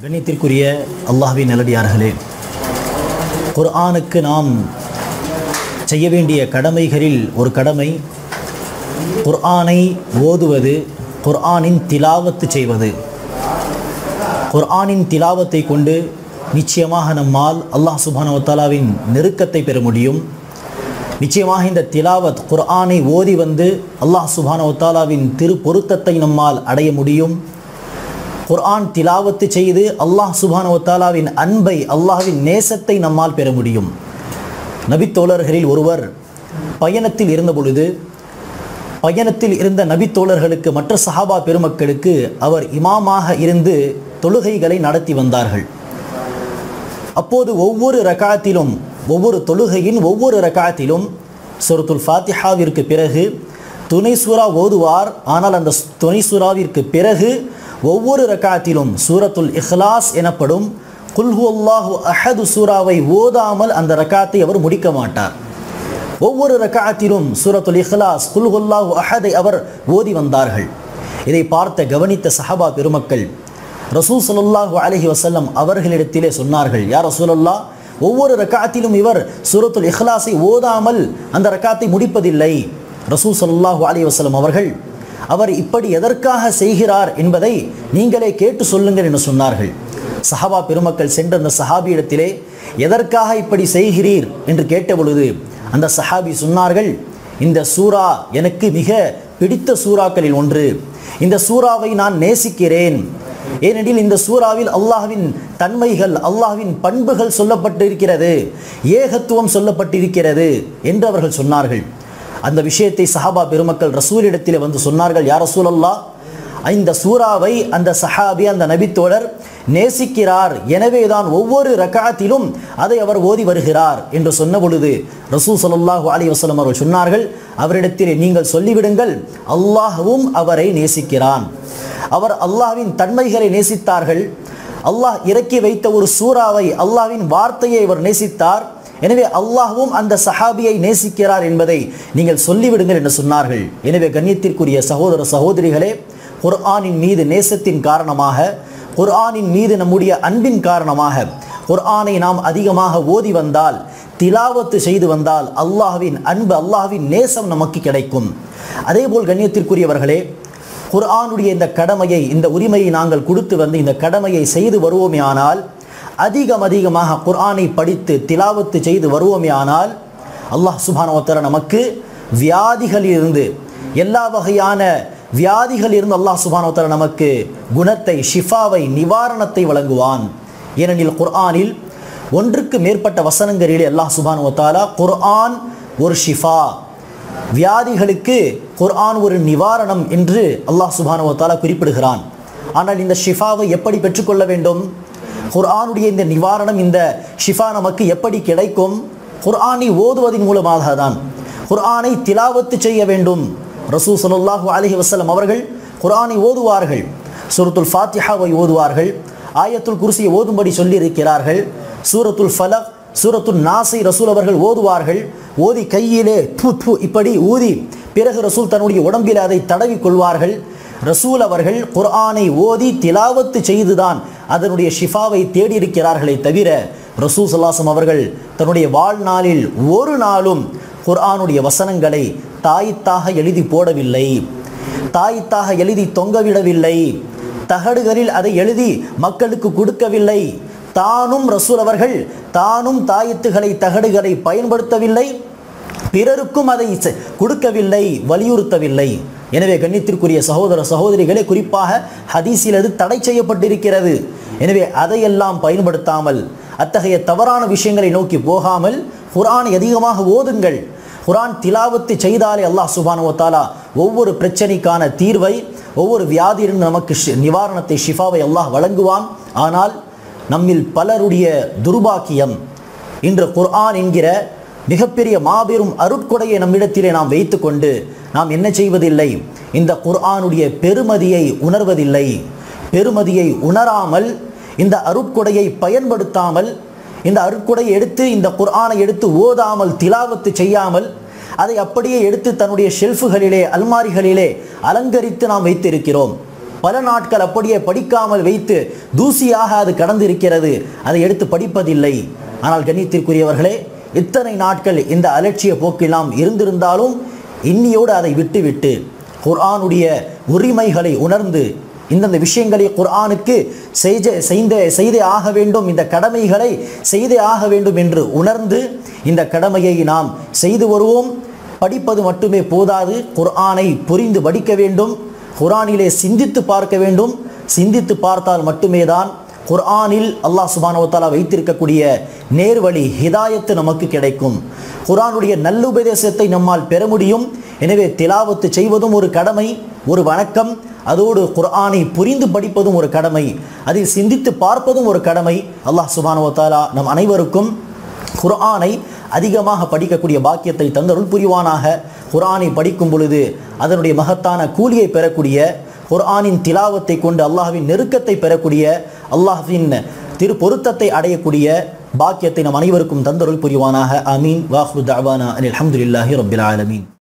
கண்ணியத்திற்குரிய அல்லாஹ்வின் நல்லடியார்களே குர்ஆனுக்கு நாம் செய்ய வேண்டிய கடமைகளில் ஒரு கடமை குர்ஆனை ஓதுவது குர்ஆனின் திலாவத்து செய்வது குர்ஆனின் திலாவத்தை கொண்டு நிச்சயமாக நம்மால் அல்லாஹ் சுப்ஹானஹு வ தஆலாவின் நெருக்கத்தை பெற முடியும் நிச்சயமாக இந்த திலாவத் குர்ஆனை ஓதி வந்து அல்லாஹ் சுப்ஹானஹு வ தஆலாவின் திரு பொருத்தத்தை நம்மால் அடைய முடியும் குர்ஆன் திலாவத்து செய்து அல்லாஹ் சுப்ஹானஹு வ தஆலாவின் அன்பை அல்லாஹ்வின் நேசத்தை நம்மால் பெற முடியும் நபித்தோழர்களில் ஒருவர் பயணத்தில் இருந்த பொழுது பயணத்தில் இருந்த நபித்தோழர்களுக்கு மற்ற சஹாபா பெருமக்களுக்கு அவர் இமாமாக இருந்து தொழுகைகளை நடத்தி வந்தார்கள் அப்போது ஒவ்வொரு ரகாத்திலும் ஒவ்வொரு தொழுகையின் ஒவ்வொரு ரகாத்திலும் சூரத்துல் ஃபாத்திஹாவிற்கு பிறகு துணை சூரா ஓதுவார் ஆனால் அந்த துணை சூறாவிற்கு பிறகு ஒவ்வொரு ரகாத்திலும் சூரத்துல் இஹ்லாஸ் எனப்படும் குல்ஹு அல்லாஹு அஹது சூறாவை ஓதாமல் அந்த ரகாத்தை அவர் முடிக்க மாட்டார் ஒவ்வொரு ரகாத்திலும் சூரத்துல் இஹ்லாஸ் குல்ஹு அல்லாஹு அஹதை அவர் ஓதி வந்தார்கள் இதை பார்த்த கவனித்த சஹபா பெருமக்கள் ரசூல் ஸல்லல்லாஹு அலைஹி வஸல்லம் அவர்களிடத்திலே சொன்னார்கள் யார் ரசூலல்லா ஒவ்வொரு ரக்காத்திலும் இவர் சூரத்துல் இஹ்லாஸை ஓதாமல் அந்த ரக்காத்தை முடிப்பதில்லை ரசூல் ஸல்லல்லாஹு அலைஹி வஸல்லம் அவர்கள் அவர் இப்படி எதற்காக செய்கிறார் என்பதை நீங்களே கேட்டு சொல்லுங்கள் என்று சொன்னார்கள் சஹாபா பெருமக்கள் சென்ற அந்த சஹாபியிடத்திலே எதற்காக இப்படி செய்கிறீர் என்று கேட்ட பொழுது அந்த சஹாபி சொன்னார்கள் இந்த சூரா எனக்கு மிக பிடித்த சூறாக்களில் ஒன்று இந்த சூறாவை நான் நேசிக்கிறேன் ஏனெனில் இந்த சூறாவில் அல்லாஹ்வின் தன்மைகள் அல்லாஹ்வின் பண்புகள் சொல்லப்பட்டிருக்கிறது ஏகத்துவம் சொல்லப்பட்டிருக்கிறது என்று அவர்கள் சொன்னார்கள் அந்த விஷயத்தை சஹாபா பெருமக்கள் ரசூலிடத்தில் வந்து சொன்னார்கள் யார் ரசூல் அல்லாஹ் இந்த சூறாவை அந்த சஹாபி அந்த நபித்தோழர் நேசிக்கிறார் எனவே தான் ஒவ்வொரு ரக்காத்திலும் அதை அவர் ஓதி வருகிறார் என்று சொன்ன பொழுது ரசூல் ஸல்லல்லாஹு அலைஹி வஸல்லம் அவர்கள் சொன்னார்கள் அவரிடத்தில் நீங்கள் சொல்லிவிடுங்கள் அல்லாஹ்வும் அவரை நேசிக்கிறான் அவர் அல்லாஹ்வின் தன்மைகளை நேசித்தார்கள் அல்லாஹ் இறக்கி வைத்த ஒரு சூறாவை அல்லாஹ்வின் வார்த்தையை அவர் நேசித்தார் எனவே அல்லாஹ்வும் அந்த சஹாபியை நேசிக்கிறார் என்பதை நீங்கள் சொல்லிவிடுங்கள் என்று சொன்னார்கள் எனவே கண்ணியத்திற்குரிய சகோதர சகோதரிகளே குர்ஆனின் மீது நேசத்தின் காரணமாக குர்ஆனின் மீது நம்முடைய அன்பின் காரணமாக குர்ஆனை நாம் அதிகமாக ஓதி வந்தால் திலாவத்து செய்து வந்தால் அல்லாஹ்வின் அன்பு அல்லாஹ்வின் நேசம் நமக்கு கிடைக்கும் அதேபோல் கண்ணியத்திற்குரியவர்களே குர்ஆனுடைய இந்த கடமையை இந்த உரிமையை நாங்கள் கொடுத்து வந்து இந்த கடமையை செய்து வருவோமே ஆனால் அதிகம் அதிகமாக குர்ஆனை படித்து திலாவத்து செய்து வருவோமே ஆனால் அல்லாஹ் சுபானவத்தர நமக்கு வியாதிகளிலிருந்து எல்லா வகையான வியாதிகள் இருந்து அல்லாஹ் சுபானவத்தர நமக்கு குணத்தை ஷிஃபாவை நிவாரணத்தை வழங்குவான் ஏனெனில் குர்ஆனில் ஒன்றுக்கு மேற்பட்ட வசனங்களிலே அல்லாஹ் சுபானுவத்தாலா குர்ஆன் ஒரு ஷிஃபா வியாதிகளுக்கு குர்ஆன் ஒரு நிவாரணம் என்று அல்லாஹ் சுபானுவத்தாலா குறிப்பிடுகிறான் ஆனால் இந்த ஷிஃபாவை எப்படி பெற்றுக்கொள்ள வேண்டும் குர்ஆனுடைய இந்த நிவாரணம் இந்த ஷிஃபா நமக்கு எப்படி கிடைக்கும் குர்ஆனை ஓதுவதன் மூலமாக தான் குர்ஆனை திலாவத்து செய்ய வேண்டும் ரசூ சல்லாஹூ அலஹி வசலம் அவர்கள் குர்ஆனை ஓதுவார்கள் சூரத்துல் ஃபாத்திஹாவை ஓதுவார்கள் ஆயத்துல் குர்சியை ஓதும்படி சொல்லியிருக்கிறார்கள் சூரத்துல் ஃபலக் சூரத்துல் நாசை ரசூல் அவர்கள் ஓதுவார்கள் ஓதி கையிலே து து இப்படி ஊதி பிறகு ரசூல் தன்னுடைய உடம்பில் அதை தடவி கொள்வார்கள் ரசூல் அவர்கள் குர்ஆனை ஓதி திலாவத்து செய்துதான் அதனுடைய ஷிஃபாவை தேடியிருக்கிறார்களே தவிர ரசூல் சல்லாசம் அவர்கள் தன்னுடைய வாழ்நாளில் ஒரு நாளும் குர்ஆனுடைய வசனங்களை தாய்த்தாக எழுதி போடவில்லை தாய்த்தாக எழுதி தொங்கவிடவில்லை தகடுகளில் அதை எழுதி மக்களுக்கு கொடுக்கவில்லை தானும் ரசூல் அவர்கள் தானும் தாயத்துகளை தகடுகளை பயன்படுத்தவில்லை பிறருக்கும் அதை கொடுக்கவில்லை வலியுறுத்தவில்லை எனவே கண்ணியத்திற்குரிய சகோதர சகோதரிகளே குறிப்பாக ஹதீஸில் அது தடை செய்யப்பட்டிருக்கிறது எனவே அதையெல்லாம் பயன்படுத்தாமல் அத்தகைய தவறான விஷயங்களை நோக்கி போகாமல் குரானை அதிகமாக ஓதுங்கள் குரான் திலாவத்து செய்தாலே அல்லாஹ் சுபானுவத்தாலா ஒவ்வொரு பிரச்சனைக்கான தீர்வை ஒவ்வொரு வியாதியிலும் நமக்கு நிவாரணத்தை ஷிஃபாவை அல்லாஹ் வழங்குவான் ஆனால் நம்மில் பலருடைய துர்பாக்கியம் இன்று குர்ஆன் என்கிற மிகப்பெரிய மாபெரும் அருட்கொடையை நம்மிடத்திலே நாம் வைத்துக்கொண்டு நாம் என்ன செய்வதில்லை இந்த குர்ஆனுடைய பெருமதியை உணர்வதில்லை பெருமதியை உணராமல் இந்த அருட்கொடையை பயன்படுத்தாமல் இந்த அருட்கொடையை எடுத்து இந்த குர்ஆனை எடுத்து ஓதாமல் திலாவத்து செய்யாமல் அதை அப்படியே எடுத்து தன்னுடைய ஷெல்ஃபுகளிலே அல்மாரிகளிலே அலங்கரித்து நாம் வைத்திருக்கிறோம் பல நாட்கள் அப்படியே படிக்காமல் வைத்து தூசியாக அது கடந்து இருக்கிறது அதை எடுத்து படிப்பதில்லை ஆனால் கண்ணியத்திற்குரியவர்களே இத்தனை நாட்கள் இந்த அலட்சிய போக்கில் நாம் இருந்திருந்தாலும் இன்னியோடு அதை விட்டுவிட்டு குர்ஆனுடைய உரிமைகளை உணர்ந்து இந்தந்த விஷயங்களை குர்ஆனுக்கு செய்த செய்த செய்தே ஆக வேண்டும் இந்த கடமைகளை செய்தே ஆக வேண்டும் என்று உணர்ந்து இந்த கடமையை நாம் செய்து வருவோம் படிப்பது மட்டுமே போதாது குர்ஆனை புரிந்து படிக்க வேண்டும் குர்ஆனிலே சிந்தித்து பார்க்க வேண்டும் சிந்தித்து பார்த்தால் மட்டுமே தான் குர்ஆனில் அல்லாஹ் சுபானவ தஆலா வைத்திருக்கக்கூடிய நேர்வழி ஹிதாயத்து நமக்கு கிடைக்கும் குர்ஆனுடைய நல்லுபதேசத்தை நம்மால் பெற முடியும் எனவே திலாவத்து செய்வதும் ஒரு கடமை ஒரு வணக்கம் அதோடு குர்ஆனை புரிந்து படிப்பதும் ஒரு கடமை அதில் சிந்தித்து பார்ப்பதும் ஒரு கடமை அல்லாஹ் சுபானவ தஆலா நம் அனைவருக்கும் குர்ஆனை அதிகமாக படிக்கக்கூடிய பாக்கியத்தை தந்தருள் புரிவானாக குர்ஆனை படிக்கும் பொழுது அதனுடைய மகத்தான கூலியை பெறக்கூடிய குர்ஆனின் திலாவத்தை கொண்டு அல்லாஹ்வின் நெருக்கத்தை பெறக்கூடிய அல்லாஹ்வின் திரு பொருத்தத்தை அடையக்கூடிய பாக்கியத்தை நம் அனைவருக்கும் தந்தருள் புரிவானாக அமீன் வாஹ்ரு தஅவானா அனில் அல்ஹம்துலில்லாஹி ரப்பில் ஆலமீன்